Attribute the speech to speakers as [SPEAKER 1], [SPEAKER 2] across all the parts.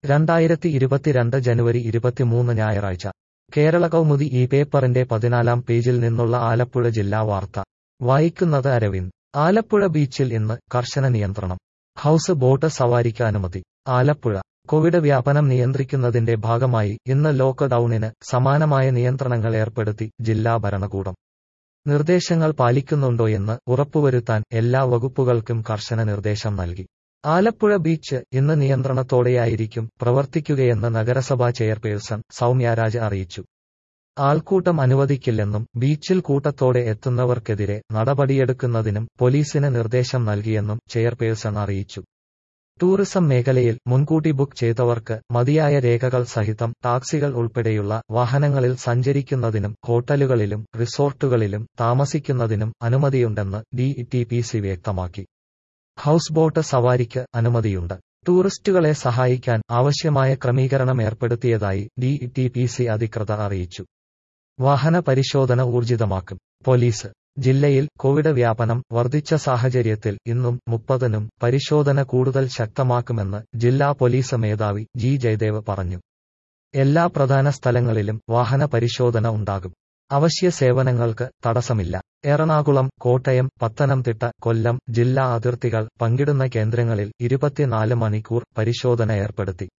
[SPEAKER 1] രണ്ടായിരത്തി ഇരുപത്തിരണ്ട് ജനുവരി ഇരുപത്തിമൂന്ന് ഞായറാഴ്ച കേരള കൗമുദി ഈ പേപ്പറിന്റെ പതിനാലാം പേജിൽ നിന്നുള്ള ആലപ്പുഴ ജില്ലാ വാർത്ത വായിക്കുന്നത് അരവിന്ദ് ആലപ്പുഴ ബീച്ചിൽ ഇന്ന് കർശന നിയന്ത്രണം ഹൌസ് ബോട്ട് സവാരിക്ക് അനുമതി ആലപ്പുഴ കോവിഡ് വ്യാപനം നിയന്ത്രിക്കുന്നതിന്റെ ഭാഗമായി ഇന്ന് ലോക്ക്ഡൌണിന് സമാനമായ നിയന്ത്രണങ്ങൾ ഏർപ്പെടുത്തി ജില്ലാ ഭരണകൂടം നിർദ്ദേശങ്ങൾ പാലിക്കുന്നുണ്ടോയെന്ന് ഉറപ്പുവരുത്താൻ എല്ലാ വകുപ്പുകൾക്കും കർശന നിർദ്ദേശം നൽകി ആലപ്പുഴ ബീച്ച് ഇന്ന് നിയന്ത്രണത്തോടെയായിരിക്കും പ്രവർത്തിക്കുകയെന്ന് നഗരസഭാ ചെയർപേഴ്സൺ സൗമ്യരാജ് അറിയിച്ചു ആൾക്കൂട്ടം അനുവദിക്കില്ലെന്നും ബീച്ചിൽ കൂട്ടത്തോടെ എത്തുന്നവർക്കെതിരെ നടപടിയെടുക്കുന്നതിനും പോലീസിന് നിർദ്ദേശം നൽകിയെന്നും ചെയർപേഴ്സൺ അറിയിച്ചു ടൂറിസം മേഖലയിൽ മുൻകൂട്ടി ബുക്ക് ചെയ്തവർക്ക് മതിയായ രേഖകൾ സഹിതം ടാക്സികൾ ഉൾപ്പെടെയുള്ള വാഹനങ്ങളിൽ സഞ്ചരിക്കുന്നതിനും ഹോട്ടലുകളിലും റിസോർട്ടുകളിലും താമസിക്കുന്നതിനും അനുമതിയുണ്ടെന്ന് ഡിഇടിപിസി വ്യക്തമാക്കി ഹൌസ് ബോട്ട് സവാരിക്ക് അനുമതിയുണ്ട് ടൂറിസ്റ്റുകളെ സഹായിക്കാൻ ആവശ്യമായ ക്രമീകരണം ഏർപ്പെടുത്തിയതായി ഡിഇടിപിസി അധികൃതർ അറിയിച്ചു വാഹന പരിശോധന ഊർജിതമാക്കും പോലീസ് ജില്ലയിൽ കോവിഡ് വ്യാപനം വർദ്ധിച്ച സാഹചര്യത്തിൽ ഇന്നും മുപ്പതിനും പരിശോധന കൂടുതൽ ശക്തമാക്കുമെന്ന് ജില്ലാ പോലീസ് മേധാവി ജി ജയദേവ് പറഞ്ഞു എല്ലാ പ്രധാന സ്ഥലങ്ങളിലും വാഹന പരിശോധന ഉണ്ടാകും അവശ്യ സേവനങ്ങൾക്ക് തടസ്സമില്ല എറണാകുളം കോട്ടയം പത്തനംതിട്ട കൊല്ലം ജില്ലാ അതിർത്തികൾ പങ്കിടുന്ന കേന്ദ്രങ്ങളിൽ ഇരുപത്തിനാല് മണിക്കൂർ പരിശോധന ഏർപ്പെടുത്തി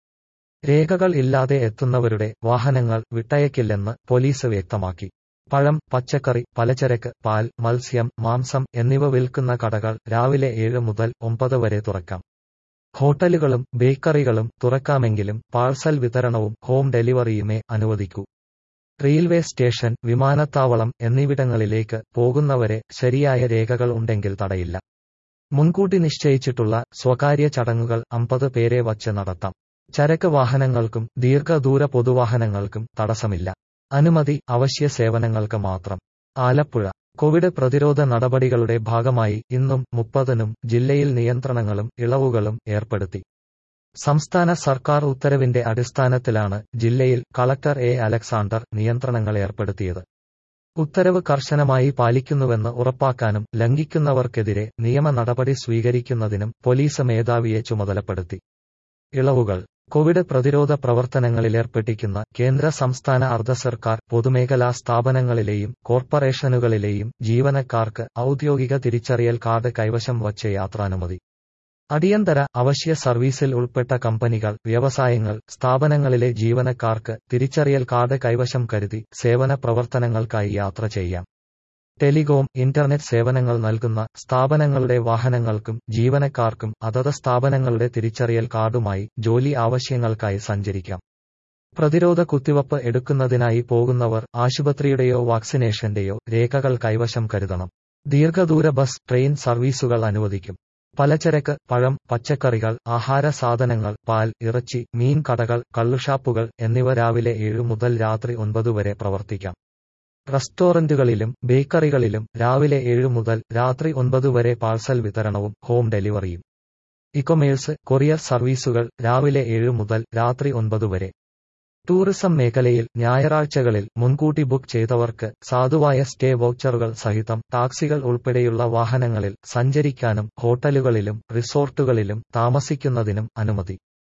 [SPEAKER 1] രേഖകൾ ഇല്ലാതെ എത്തുന്നവരുടെ വാഹനങ്ങൾ വിട്ടയക്കില്ലെന്ന് പോലീസ് വ്യക്തമാക്കി പഴം പച്ചക്കറി പലചരക്ക് പാൽ മത്സ്യം മാംസം എന്നിവ വിൽക്കുന്ന കടകൾ രാവിലെ ഏഴ് മുതൽ ഒമ്പത് വരെ തുറക്കാം ഹോട്ടലുകളും ബേക്കറികളും തുറക്കാമെങ്കിലും പാഴ്സൽ വിതരണവും ഹോം ഡെലിവറിയുമേ അനുവദിക്കൂ റെയിൽവേ സ്റ്റേഷൻ വിമാനത്താവളം എന്നിവിടങ്ങളിലേക്ക് പോകുന്നവരെ ശരിയായ രേഖകൾ ഉണ്ടെങ്കിൽ തടയില്ല മുൻകൂട്ടി നിശ്ചയിച്ചിട്ടുള്ള സ്വകാര്യ ചടങ്ങുകൾ അമ്പത് പേരെ വച്ച് നടത്താം ചരക്ക് വാഹനങ്ങൾക്കും ദീർഘദൂര പൊതുവാഹനങ്ങൾക്കും തടസ്സമില്ല അനുമതി അവശ്യ സേവനങ്ങൾക്ക് മാത്രം ആലപ്പുഴ കോവിഡ് പ്രതിരോധ നടപടികളുടെ ഭാഗമായി ഇന്നും മുപ്പതിനും ജില്ലയിൽ നിയന്ത്രണങ്ങളും ഇളവുകളും ഏർപ്പെടുത്തി സംസ്ഥാന സർക്കാർ ഉത്തരവിന്റെ അടിസ്ഥാനത്തിലാണ് ജില്ലയിൽ കളക്ടർ എ അലക്സാണ്ടർ നിയന്ത്രണങ്ങൾ ഏർപ്പെടുത്തിയത് ഉത്തരവ് കർശനമായി പാലിക്കുന്നുവെന്ന് ഉറപ്പാക്കാനും ലംഘിക്കുന്നവർക്കെതിരെ നിയമ നടപടി സ്വീകരിക്കുന്നതിനും പോലീസ് മേധാവിയെ ചുമതലപ്പെടുത്തി ഇളവുകൾ കോവിഡ് പ്രതിരോധ പ്രവർത്തനങ്ങളിലേർപ്പെട്ടിരിക്കുന്ന കേന്ദ്ര സംസ്ഥാന അർദ്ധ സർക്കാർ പൊതുമേഖലാ സ്ഥാപനങ്ങളിലെയും കോർപ്പറേഷനുകളിലെയും ജീവനക്കാർക്ക് ഔദ്യോഗിക തിരിച്ചറിയൽ കാർഡ് കൈവശം വച്ച യാത്രാനുമതി അടിയന്തര അവശ്യ സർവീസിൽ ഉൾപ്പെട്ട കമ്പനികൾ വ്യവസായങ്ങൾ സ്ഥാപനങ്ങളിലെ ജീവനക്കാർക്ക് തിരിച്ചറിയൽ കാർഡ് കൈവശം കരുതി സേവന പ്രവർത്തനങ്ങൾക്കായി യാത്ര ചെയ്യാം ടെലികോം ഇന്റർനെറ്റ് സേവനങ്ങൾ നൽകുന്ന സ്ഥാപനങ്ങളുടെ വാഹനങ്ങൾക്കും ജീവനക്കാർക്കും അതത് സ്ഥാപനങ്ങളുടെ തിരിച്ചറിയൽ കാർഡുമായി ജോലി ആവശ്യങ്ങൾക്കായി സഞ്ചരിക്കാം പ്രതിരോധ കുത്തിവപ്പ് എടുക്കുന്നതിനായി പോകുന്നവർ ആശുപത്രിയുടെയോ വാക്സിനേഷന്റെയോ രേഖകൾ കൈവശം കരുതണം ദീർഘദൂര ബസ് ട്രെയിൻ സർവീസുകൾ അനുവദിക്കും പലചരക്ക് പഴം പച്ചക്കറികൾ ആഹാര സാധനങ്ങൾ പാൽ ഇറച്ചി മീൻ കടകൾ കള്ളുഷാപ്പുകൾ എന്നിവ രാവിലെ ഏഴു മുതൽ രാത്രി ഒൻപത് വരെ പ്രവർത്തിക്കാം റെസ്റ്റോറന്റുകളിലും ബേക്കറികളിലും രാവിലെ ഏഴു മുതൽ രാത്രി ഒൻപത് വരെ പാഴ്സൽ വിതരണവും ഹോം ഡെലിവറിയും ഇകൊമേഴ്സ് കൊറിയർ സർവീസുകൾ രാവിലെ ഏഴു മുതൽ രാത്രി ഒൻപത് വരെ ടൂറിസം മേഖലയിൽ ഞായറാഴ്ചകളിൽ മുൻകൂട്ടി ബുക്ക് ചെയ്തവർക്ക് സാധുവായ സ്റ്റേ വൗച്ചറുകൾ സഹിതം ടാക്സികൾ ഉൾപ്പെടെയുള്ള വാഹനങ്ങളിൽ സഞ്ചരിക്കാനും ഹോട്ടലുകളിലും റിസോർട്ടുകളിലും താമസിക്കുന്നതിനും അനുമതി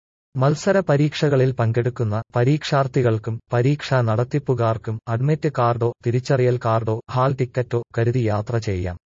[SPEAKER 1] മത്സര പരീക്ഷകളിൽ പങ്കെടുക്കുന്ന പരീക്ഷാർത്ഥികൾക്കും പരീക്ഷാ നടത്തിപ്പുകാർക്കും അഡ്മിറ്റ് കാർഡോ തിരിച്ചറിയൽ കാർഡോ ഹാൾ ടിക്കറ്റോ കരുതി യാത്ര ചെയ്യാം